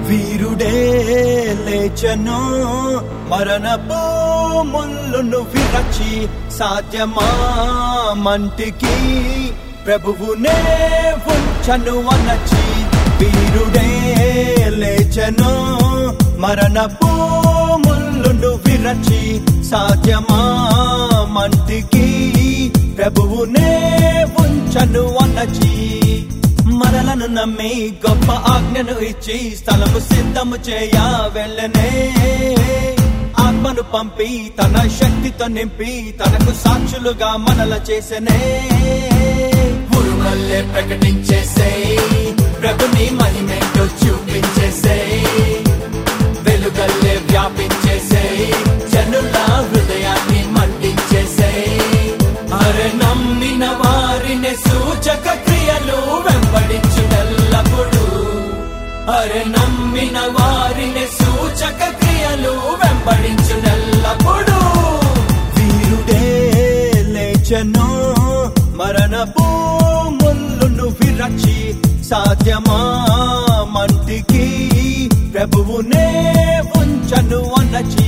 వీరుడే లేచను మరణపు ముళ్ళును విరచి సాధ్యమా మంటికి ప్రభువునే ఉంచను అనచి వీరుడే లేచను మరణపు ముళ్ళును విరచి సాధ్యమా మంటికి ప్రభువునే ఉంచను అనచి మనలను నమ్మి గొప్ప ఆజ్ఞను ఇచ్చి స్థలము సిద్ధము చేయ వెళ్ళనే ఆత్మను పంపి తన శక్తితో నింపి తనకు సాక్షులుగా మనల చేసనే ఉరుమల్లే ప్రకటించేసే ప్రభుని మహిమేంటో చూపించేసే వెలుగల్లే వ్యాపించేసే జనుల హృదయాన్ని మండించేసే అరే నమ్మిన వారిని సూచక క్రియలు వెంబడించుటల్లప్పుడు అరే నమ్మిన వారిని సూచక క్రియలు వెంబడించుటల్లప్పుడు వీరుడే లేచను మరణపు ముళ్ళును విరచి సాధ్యమా మంటికి ప్రభువునే ఉంచను అనచి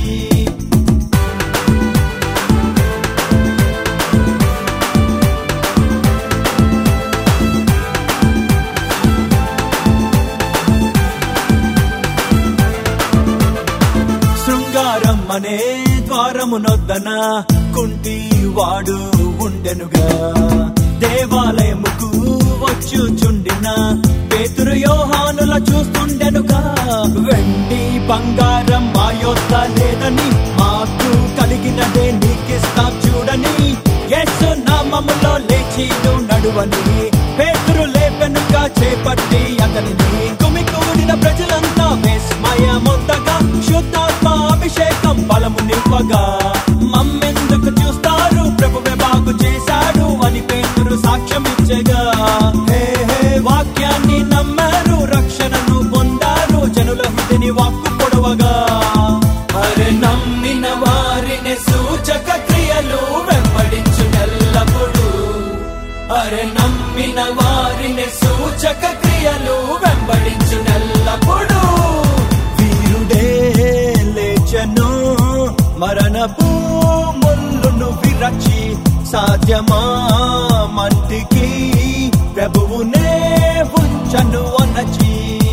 శృంగారం అనే ద్వారమునొద్దన కుంటి వాడు ఉండెనుగా దేవాలయముకు వచ్చుచుండిన పేతురు యోహానుల చూస్తుండెనుగా వెండి బంగారం మా యొద్ద లేదని మాకు కలిగినదే నీకిస్తా చూడని యేసు నామములో లేచి నువ్వు నడువని పేతురు లేపెనుగా చేపట్టి అతనిని కుమికూడిన ప్రజలంతా విస్మయముందగా శుద్ధాత్మ అభిషేకం బలము నింపగా మమ్మెందుకు చూస్తారు ప్రభువే బాగు చేశాడు అని పేతురు సాక్ష్యం ఇచ్చగా హే హే వాక్యాన్ని నమ్మారు రక్షణను పొందారు జనుల హృదిని వాక్కు పొడవగా అరే నమ్మిన వారిని సూచక క్రియలు వెంబడించు ఎల్లప్పుడు అరే నమ్మిన వారిని సూచక క్రియలు వెంబడించు ఎల్లప్పుడు వీరుడే లేచను మరణపు ముళ్ళును విరచి సాధ్యమా మంటికి ప్రభువునే ఉంచను అనచి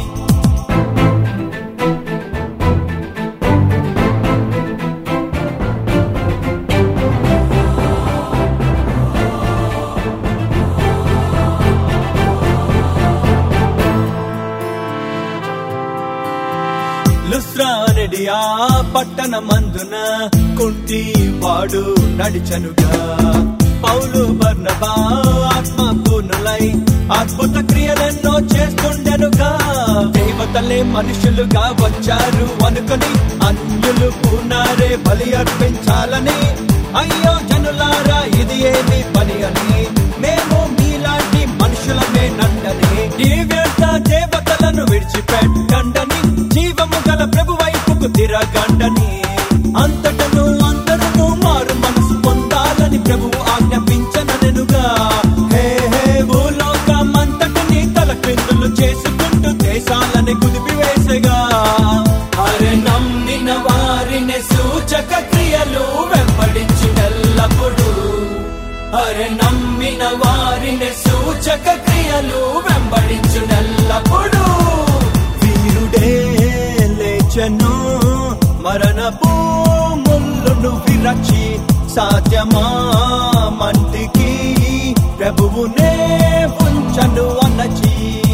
లుస్రానడి ఆ పట్టణమందున కుంటి వాడు నడిచనుగా పౌలు బర్నబా ఆత్మ పూర్ణులై అద్భుత క్రియలెన్నో చేస్తుండెనుగా దేవతలే మనుషులుగా వచ్చారు అనుకొని అన్యులు పూనారే బలి అర్పించాలని అయ్యో జనులారా ఇది ఏమి పని అని మేము మీలాంటి మనుషులమే నండని ఈ వ్యర్థ దేవతలను విడిచిపెట్టండని జీవము గల ప్రభు వైపుకు తిరగండని అంతటను అందరూ మారు మనసు పొందాలని ప్రభువు ఆజ్ఞాపించననుగా హే హే భూలోకమంతటిని తల క్రిందులు చేసుకుంటూ దేశాలని కుదిపివేసగా అరే నమ్మిన వారిని సూచక క్రియలు వెంబడించు ఎల్లప్పుడు అరే నమ్మిన వారిని సూచక క్రియలు వెంబడించు ఎల్లప్పుడు వీరుడే లేచను మరణపు ముళ్ళును విరచి సాధ్యమా మంటికి ప్రభువునే ఉంచను అనచి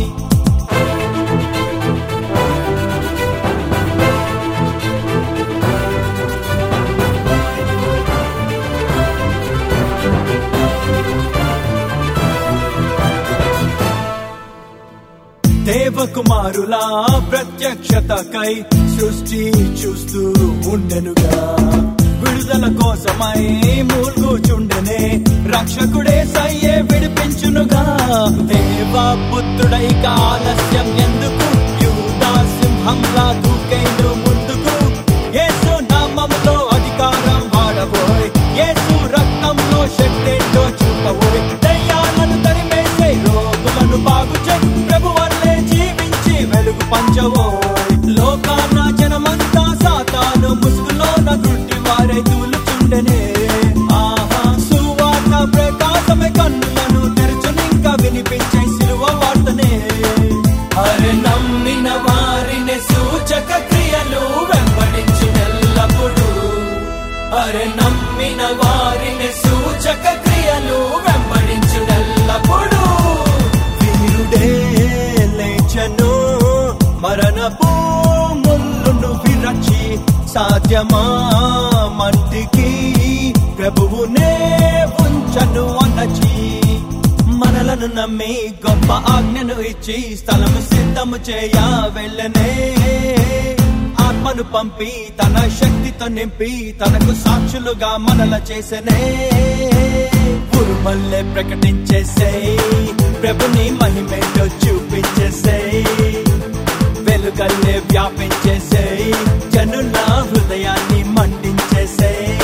దేవకుమారులా ప్రత్యక్షతకై సృష్టి చూస్తూ ఉండెనుగా విడుదల కోసమై మూల్గుచుండెనే రక్షకుడే సయ్యే విడిపించునుగా దేవ పుత్రుడై ఆలస్యం ఎందుకు యూదా సింహంలా దూకైను ముందుకు యేసు నామములో అధికారం వాడబోయ్ యేసు రక్తంలో శక్తేంటో చూపబోయ్ దయ్యాలను తరిమేసే రోగులను బాగు చేయి ప్రభు వల్లే జీవించి వెలుగు పంచవోయ్ నమ్మిన వారిని సూచక క్రియలు వెంబడించుడెల్లప్పుడు వీరుడే లేచను మరణపు ముళ్ళును విరచి సాధ్యమా మంటికి ప్రభువునే ఉంచను అనచి మనలను నమ్మి గొప్ప ఆజ్ఞను ఇచ్చి స్థలము సిద్ధము చేయ వెళ్ళనే ఆత్మను పంపి తన శక్తితో నింపి తనకు సాక్షులుగా మనల చేసనే ఉరుమల్లే ప్రకటించేసే ప్రభుని మహిమేటో చూపించేసే వెలుగల్లే వ్యాపించేసే జనుల హృదయాన్ని మండించేసే